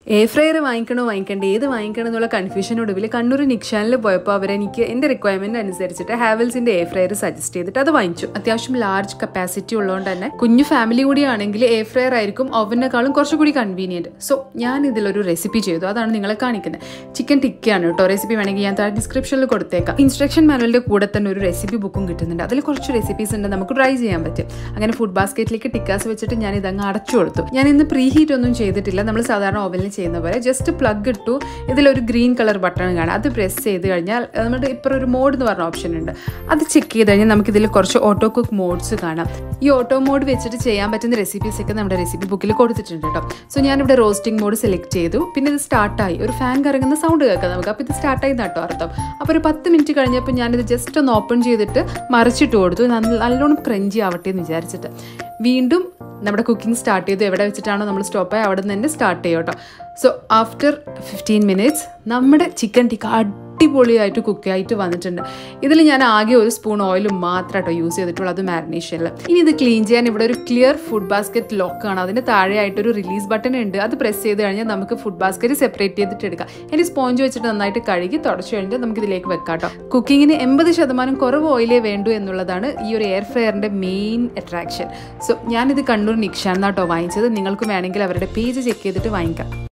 air fryer വാങ്ങിക്കണോ വാങ്ങിക്കണ്ടേ ഏത് വാങ്ങിക്കണം എന്നുള്ള കൺഫ്യൂഷനൊടുവിൽ കണ്ണൂർ നിക്ഷാനിൽ പോയപ്പോൾ അവരെനിക്ക് എൻ്റെ റിക്വയർമെൻറ്റ് അനുസരിച്ചിട്ട് ഹാവൽസിൻ്റെ എയർ ഫ്രയർ സജസ്റ്റ് ചെയ്തിട്ട് അത് വാങ്ങിച്ചു അത്യാവശ്യം ലാർജ് കപ്പാസിറ്റി ഉള്ളതുകൊണ്ട് തന്നെ കുഞ്ഞു ഫാമിലി കൂടി ആണെങ്കിൽ എയർ ഫ്രയർ ആയിരിക്കും ഓവനേക്കാളും കുറച്ചുകൂടി കൺവീനിയൻറ്റ് സോ ഞാൻ ഇതിലൊരു റെസിപ്പി ചെയ്തു അതാണ് നിങ്ങളെ കാണിക്കുന്നത് ചിക്കൻ ടിക്കയാണ് കേട്ടോ റെസിപ്പി വേണമെങ്കിൽ ഞാൻ താഴെ ഡിസ്ക്രിപ്ഷനിൽ കൊടുത്തേക്കാം ഇൻസ്ട്രക്ഷൻ മാനുവലിൻ്റെ കൂടെ തന്നെ ഒരു റെസിപ്പി ബുക്കും കിട്ടുന്നുണ്ട് അതിൽ കുറച്ച് റെസിപ്പീസ് ഉണ്ട് നമുക്ക് ട്രൈ ചെയ്യാൻ പറ്റും അങ്ങനെ ഫുഡ് ബാസ്ക്കറ്റിലേക്ക് ടിക്കാസ് വെച്ചിട്ട് ഞാൻ ഇതങ്ങ് അടച്ചു കൊടുത്തു ഞാൻ ഇന്ന് പ്രീ ഹീറ്റ് ഒന്നും ചെയ്തിട്ടില്ല നമ്മൾ സാധാരണ ഓവനിൽ ചെയ്യുന്ന പോലെ ജസ്റ്റ് പ്ലഗ് ഇട്ടു ഇതിലൊരു ഗ്രീൻ കളർ ബട്ടൺ കാണാം അത് പ്രസ് ചെയ്ത് കഴിഞ്ഞാൽ നമ്മുടെ ഇപ്പോൾ ഒരു മോഡ് എന്ന് പറഞ്ഞ ഓപ്ഷൻ ഉണ്ട് അത് ചെക്ക് ചെയ്ത് കഴിഞ്ഞാൽ നമുക്ക് ഇതിൽ കുറച്ച് ഓട്ടോ കുക്ക് മോഡ്സ് കാണാം ഈ ഓട്ടോ മോഡ് വെച്ചിട്ട് ചെയ്യാൻ പറ്റുന്ന റെസിപ്പീസ് ഒക്കെ നമ്മുടെ റെസിപ്പി ബുക്കിൽ കൊടുത്തിട്ടുണ്ട് കേട്ടോ സോ ഞാനിവിടെ റോസ്റ്റിംഗ് മോഡ് സെലക്ട് ചെയ്തു പിന്നെ ഇത് സ്റ്റാർട്ടായി ഒരു ഫാൻ കറങ്ങുന്ന സൗണ്ട് കേൾക്കാം നമുക്ക് അപ്പോൾ ഇത് സ്റ്റാർട്ടായി നട്ടോ അർത്ഥം അപ്പോൾ ഒരു പത്ത് മിനിറ്റ് കഴിഞ്ഞപ്പോൾ ഞാനിത് ജസ്റ്റ് ഒന്ന് ഓപ്പൺ ചെയ്തിട്ട് മറിച്ചിട്ട് കൊടുത്തു നല്ല- നല്ലോണം ക്രഞ്ചി ആവട്ടെ എന്ന് വിചാരിച്ചിട്ട് വീണ്ടും നമ്മുടെ കുക്കിംഗ് സ്റ്റാർട്ട് ചെയ്തു എവിടെ വെച്ചിട്ടാണോ നമ്മൾ സ്റ്റോപ്പ് ആയി അവിടെ നിന്ന് തന്നെ സ്റ്റാർട്ട് ചെയ്യും കേട്ടോ സോ ആഫ്റ്റർ ഫിഫ്റ്റീൻ മിനിറ്റ്സ് നമ്മുടെ ചിക്കൻ ടിക്ക അടിപൊളിയായിട്ട് കുക്ക് ആയിട്ട് വന്നിട്ടുണ്ട് ഇതിൽ ഞാൻ ആകെ ഒരു സ്പൂൺ ഓയിലും മാത്രം കേട്ടോ യൂസ് ചെയ്തിട്ടുള്ളൂ അത് മാരിനേഷനിൽ ഇനി ഇത് ക്ലീൻ ചെയ്യാൻ ഇവിടെ ഒരു ക്ലിയർ ഫുഡ് ബാസ്ക്കറ്റ് ലോക്കാണ് അതിന് താഴെയായിട്ട് ഒരു റിലീസ് ബട്ടൺ ഉണ്ട് അത് പ്രസ് ചെയ്ത് കഴിഞ്ഞാൽ നമുക്ക് ഫുഡ് ബാസ്ക്കറ്റ് സെപ്പറേറ്റ് ചെയ്തിട്ട് എടുക്കാം ഇനി സ്പോഞ്ച് വെച്ചിട്ട് നന്നായിട്ട് കഴുകി തുടച്ചു കഴിഞ്ഞാൽ നമുക്ക് ഇതിലേക്ക് വെക്കാം കേട്ടോ കുക്കിങ്ങിന് എൺപത് ശതമാനം കുറവ് ഓയിലേ വേണ്ടൂ എന്നുള്ളതാണ് ഈ ഒരു എയർ ഫ്രയറിൻ്റെ മെയിൻ അട്രാക്ഷൻ സോ ഞാനിത് കണ്ണൂർ നിക്ഷാൻ കേട്ടോ വാങ്ങിച്ചത് നിങ്ങൾക്ക് വേണമെങ്കിൽ അവരുടെ പേജ് ചെക്ക് ചെയ്തിട്ട് വാങ്ങിക്കാം